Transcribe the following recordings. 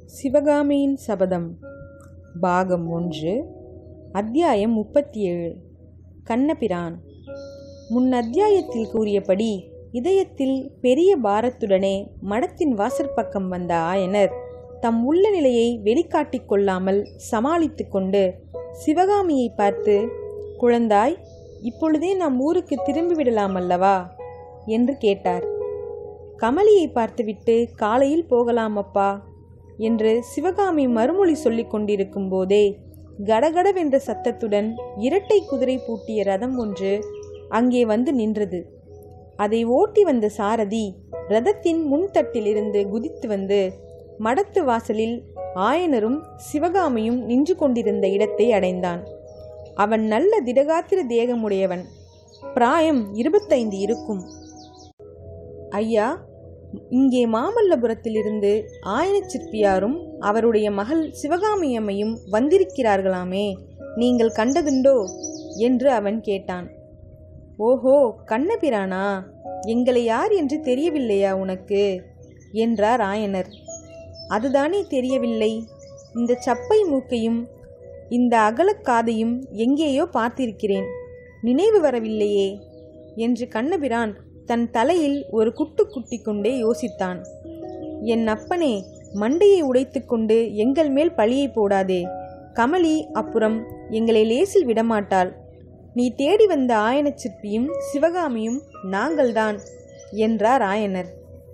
சிவகாமியின் சபதம் பாகம் ஒன்று அத்தியாயம் முப்பத்தி ஏழு கண்ணபிரான் முன் அத்தியாயத்தில் கூறியபடி இதயத்தில் பெரிய பாரத்துடனே மடத்தின் வாசற்பக்கம் வந்த ஆயனர் தம் உள்ள நிலையை வெளிக்காட்டிக் கொள்ளாமல் சமாளித்து கொண்டு சிவகாமியை பார்த்து குழந்தாய் இப்பொழுதே நம் ஊருக்கு திரும்பிவிடலாம் அல்லவா என்று கேட்டார் கமலியை பார்த்துவிட்டு காலையில் போகலாம் அப்பா என்று சிவகாமி மறுமொழி சொல்லிக் கொண்டிருக்கும் போதே கடகடவென்ற சத்தத்துடன் இரட்டை குதிரை பூட்டிய ரதம் ஒன்று அங்கே வந்து நின்றது அதை ஓட்டி வந்த சாரதி ரதத்தின் முன்தட்டிலிருந்து குதித்து வந்து மடத்து வாசலில் ஆயனரும் சிவகாமியும் நின்று கொண்டிருந்த இடத்தை அடைந்தான் அவன் நல்ல திடகாத்திர தேகமுடையவன் பிராயம் இருபத்தைந்து இருக்கும் ஐயா இங்கே மாமல்லபுரத்திலிருந்து ஆயன சிற்பியாரும் அவருடைய மகள் சிவகாமியம்மையும் வந்திருக்கிறார்களாமே நீங்கள் கண்டதுண்டோ என்று அவன் கேட்டான் ஓஹோ கண்ணபிரானா எங்களை யார் என்று தெரியவில்லையா உனக்கு என்றார் ஆயனர் அதுதானே தெரியவில்லை இந்த சப்பை மூக்கையும் இந்த அகலக்காதையும் எங்கேயோ பார்த்திருக்கிறேன் நினைவு வரவில்லையே என்று கண்ணபிரான் தன் தலையில் ஒரு குட்டு குட்டி கொண்டே யோசித்தான் என் அப்பனே மண்டையை உடைத்துக்கொண்டு எங்கள் மேல் பழியை போடாதே கமலி அப்புறம் எங்களை லேசில் விடமாட்டாள் நீ தேடி வந்த ஆயனச் சிற்பியும் சிவகாமியும் நாங்கள்தான் என்றார் ஆயனர்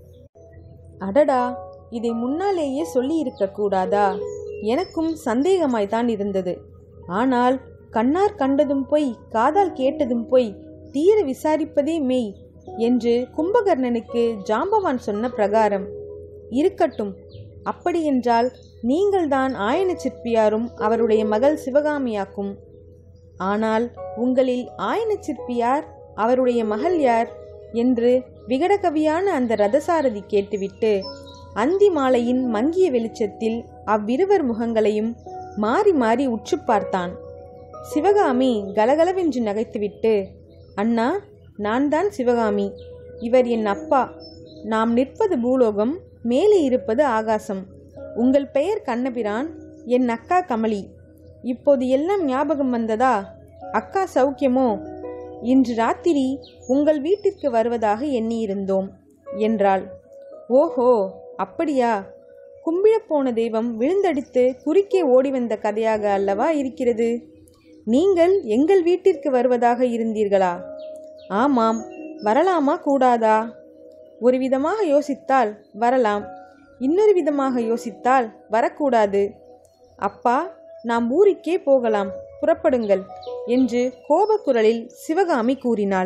அடடா இதை முன்னாலேயே சொல்லி கூடாதா எனக்கும் சந்தேகமாய்த்தான் இருந்தது ஆனால் கண்ணார் கண்டதும் பொய் காதால் கேட்டதும் பொய் தீர விசாரிப்பதே மெய் என்று கும்பகர்ணனுக்கு ஜாம்பவான் சொன்ன பிரகாரம் இருக்கட்டும் அப்படியென்றால் நீங்கள்தான் ஆயன சிற்பியாரும் அவருடைய மகள் சிவகாமியாக்கும் ஆனால் உங்களில் ஆயன சிற்பியார் அவருடைய மகள் யார் என்று விகடகவியான அந்த ரதசாரதி கேட்டுவிட்டு அந்தி மாலையின் மங்கிய வெளிச்சத்தில் அவ்விருவர் முகங்களையும் மாறி மாறி உற்று பார்த்தான் சிவகாமி கலகலவென்று நகைத்துவிட்டு அண்ணா நான் தான் சிவகாமி இவர் என் அப்பா நாம் நிற்பது பூலோகம் மேலே இருப்பது ஆகாசம் உங்கள் பெயர் கண்ணபிரான் என் அக்கா கமலி இப்போது எல்லாம் ஞாபகம் வந்ததா அக்கா சௌக்கியமோ இன்று ராத்திரி உங்கள் வீட்டிற்கு வருவதாக எண்ணியிருந்தோம் என்றாள் ஓஹோ அப்படியா கும்பிடப் போன தெய்வம் விழுந்தடித்து குறுக்கே ஓடி வந்த கதையாக அல்லவா இருக்கிறது நீங்கள் எங்கள் வீட்டிற்கு வருவதாக இருந்தீர்களா ஆமாம் வரலாமா கூடாதா ஒரு விதமாக யோசித்தால் வரலாம் இன்னொரு விதமாக யோசித்தால் வரக்கூடாது அப்பா நாம் ஊருக்கே போகலாம் புறப்படுங்கள் என்று கோபக்குரலில் சிவகாமி கூறினாள்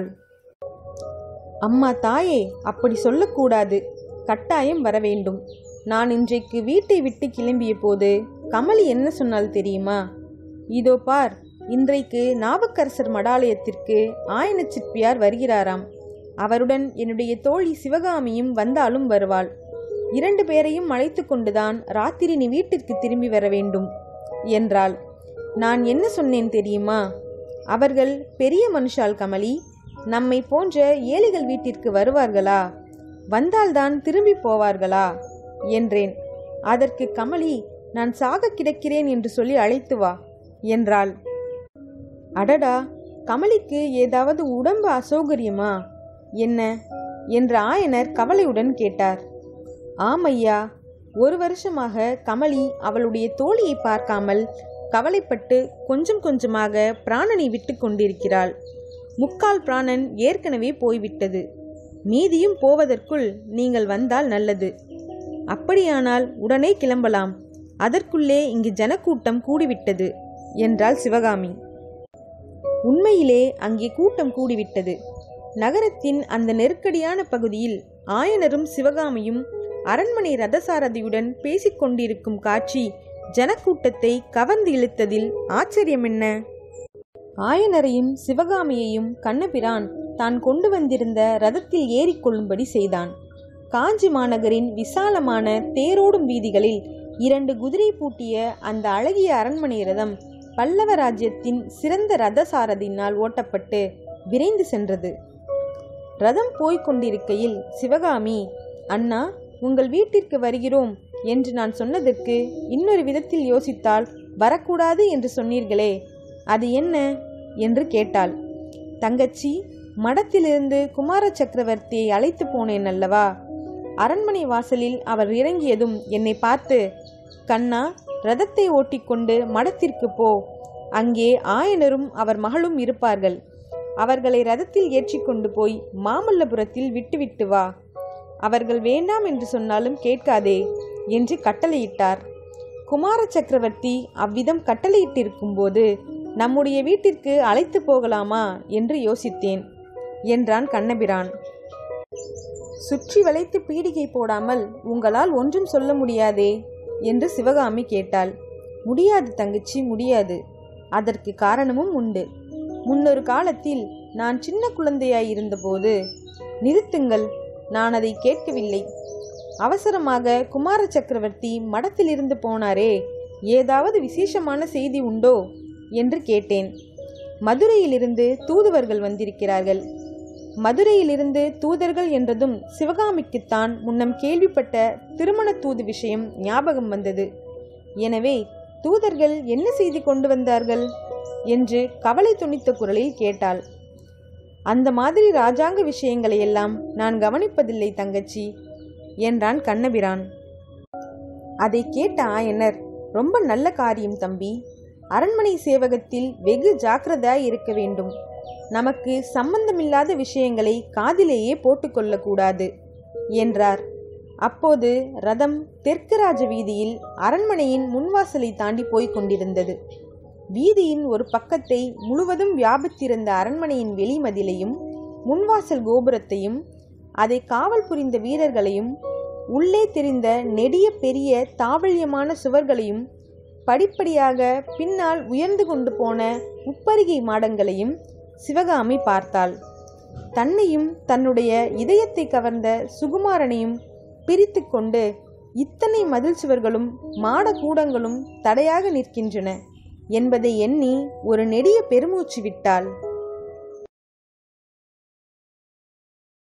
அம்மா தாயே அப்படி சொல்லக்கூடாது கட்டாயம் வர வேண்டும் நான் இன்றைக்கு வீட்டை விட்டு கிளம்பிய போது கமலி என்ன சொன்னால் தெரியுமா இதோ பார் இன்றைக்கு நாவுக்கரசர் மடாலயத்திற்கு ஆயன சிற்பியார் வருகிறாராம் அவருடன் என்னுடைய தோழி சிவகாமியும் வந்தாலும் வருவாள் இரண்டு பேரையும் அழைத்து கொண்டுதான் ராத்திரி நீ வீட்டிற்கு திரும்பி வர வேண்டும் என்றாள் நான் என்ன சொன்னேன் தெரியுமா அவர்கள் பெரிய மனுஷால் கமலி நம்மை போன்ற ஏழைகள் வீட்டிற்கு வருவார்களா வந்தால்தான் திரும்பி போவார்களா என்றேன் அதற்கு கமலி நான் சாக கிடக்கிறேன் என்று சொல்லி அழைத்து வா என்றாள் அடடா கமலிக்கு ஏதாவது உடம்பு அசௌகரியமா என்ன என்ற ஆயனர் கவலையுடன் கேட்டார் ஆமையா ஒரு வருஷமாக கமலி அவளுடைய தோழியை பார்க்காமல் கவலைப்பட்டு கொஞ்சம் கொஞ்சமாக பிராணனை விட்டு கொண்டிருக்கிறாள் முக்கால் பிராணன் ஏற்கனவே போய்விட்டது மீதியும் போவதற்குள் நீங்கள் வந்தால் நல்லது அப்படியானால் உடனே கிளம்பலாம் அதற்குள்ளே இங்கு ஜனக்கூட்டம் கூடிவிட்டது என்றாள் சிவகாமி உண்மையிலே அங்கே கூட்டம் கூடிவிட்டது நகரத்தின் அந்த நெருக்கடியான பகுதியில் ஆயனரும் சிவகாமியும் அரண்மனை ரதசாரதியுடன் பேசிக்கொண்டிருக்கும் காட்சி ஜனக்கூட்டத்தை கவர்ந்து இழுத்ததில் ஆச்சரியம் என்ன ஆயனரையும் சிவகாமியையும் கண்ணபிரான் தான் கொண்டு வந்திருந்த ரதத்தில் ஏறிக்கொள்ளும்படி செய்தான் காஞ்சி மாநகரின் விசாலமான தேரோடும் வீதிகளில் இரண்டு குதிரை பூட்டிய அந்த அழகிய அரண்மனை ரதம் பல்லவ ராஜ்யத்தின் சிறந்த ரதசாரதியினால் ஓட்டப்பட்டு விரைந்து சென்றது ரதம் போய்க் கொண்டிருக்கையில் சிவகாமி அண்ணா உங்கள் வீட்டிற்கு வருகிறோம் என்று நான் சொன்னதற்கு இன்னொரு விதத்தில் யோசித்தால் வரக்கூடாது என்று சொன்னீர்களே அது என்ன என்று கேட்டாள் தங்கச்சி மடத்திலிருந்து குமார சக்கரவர்த்தியை அழைத்து போனேன் அல்லவா அரண்மனை வாசலில் அவர் இறங்கியதும் என்னை பார்த்து கண்ணா ரதத்தை ஓட்டிக்கொண்டு மடத்திற்கு போ அங்கே ஆயனரும் அவர் மகளும் இருப்பார்கள் அவர்களை ரதத்தில் ஏற்றிக்கொண்டு போய் மாமல்லபுரத்தில் விட்டுவிட்டு வா அவர்கள் வேண்டாம் என்று சொன்னாலும் கேட்காதே என்று கட்டளையிட்டார் குமார சக்கரவர்த்தி அவ்விதம் கட்டளையிட்டிருக்கும்போது நம்முடைய வீட்டிற்கு அழைத்து போகலாமா என்று யோசித்தேன் என்றான் கண்ணபிரான் சுற்றி வளைத்து பீடிகை போடாமல் உங்களால் ஒன்றும் சொல்ல முடியாதே என்று சிவகாமி கேட்டாள் முடியாது தங்கச்சி முடியாது அதற்கு காரணமும் உண்டு முன்னொரு காலத்தில் நான் சின்ன குழந்தையாய் இருந்தபோது நிறுத்துங்கள் நான் அதை கேட்கவில்லை அவசரமாக குமார சக்கரவர்த்தி மடத்திலிருந்து போனாரே ஏதாவது விசேஷமான செய்தி உண்டோ என்று கேட்டேன் மதுரையிலிருந்து தூதுவர்கள் வந்திருக்கிறார்கள் மதுரையிலிருந்து தூதர்கள் என்றதும் சிவகாமிக்குத்தான் முன்னம் கேள்விப்பட்ட திருமண தூது விஷயம் ஞாபகம் வந்தது எனவே தூதர்கள் என்ன செய்தி கொண்டு வந்தார்கள் என்று கவலை துணித்த குரலில் கேட்டாள் அந்த மாதிரி ராஜாங்க விஷயங்களை எல்லாம் நான் கவனிப்பதில்லை தங்கச்சி என்றான் கண்ணபிரான் அதை கேட்ட ஆயனர் ரொம்ப நல்ல காரியம் தம்பி அரண்மனை சேவகத்தில் வெகு ஜாக்கிரதாய் இருக்க வேண்டும் நமக்கு சம்பந்தமில்லாத விஷயங்களை காதிலேயே போட்டுக்கொள்ளக்கூடாது என்றார் அப்போது ரதம் தெற்கு ராஜ வீதியில் அரண்மனையின் முன்வாசலை தாண்டி போய்க் கொண்டிருந்தது வீதியின் ஒரு பக்கத்தை முழுவதும் வியாபித்திருந்த அரண்மனையின் வெளிமதிலையும் முன்வாசல் கோபுரத்தையும் அதை காவல் புரிந்த வீரர்களையும் உள்ளே தெரிந்த நெடிய பெரிய தாவல்யமான சுவர்களையும் படிப்படியாக பின்னால் உயர்ந்து கொண்டு போன உப்பரிகை மாடங்களையும் சிவகாமி பார்த்தாள் தன்னையும் தன்னுடைய இதயத்தை கவர்ந்த சுகுமாரனையும் பிரித்து கொண்டு இத்தனை மதில் சுவர்களும் மாட கூடங்களும் தடையாக நிற்கின்றன என்பதை எண்ணி ஒரு நெடிய பெருமூச்சு விட்டாள்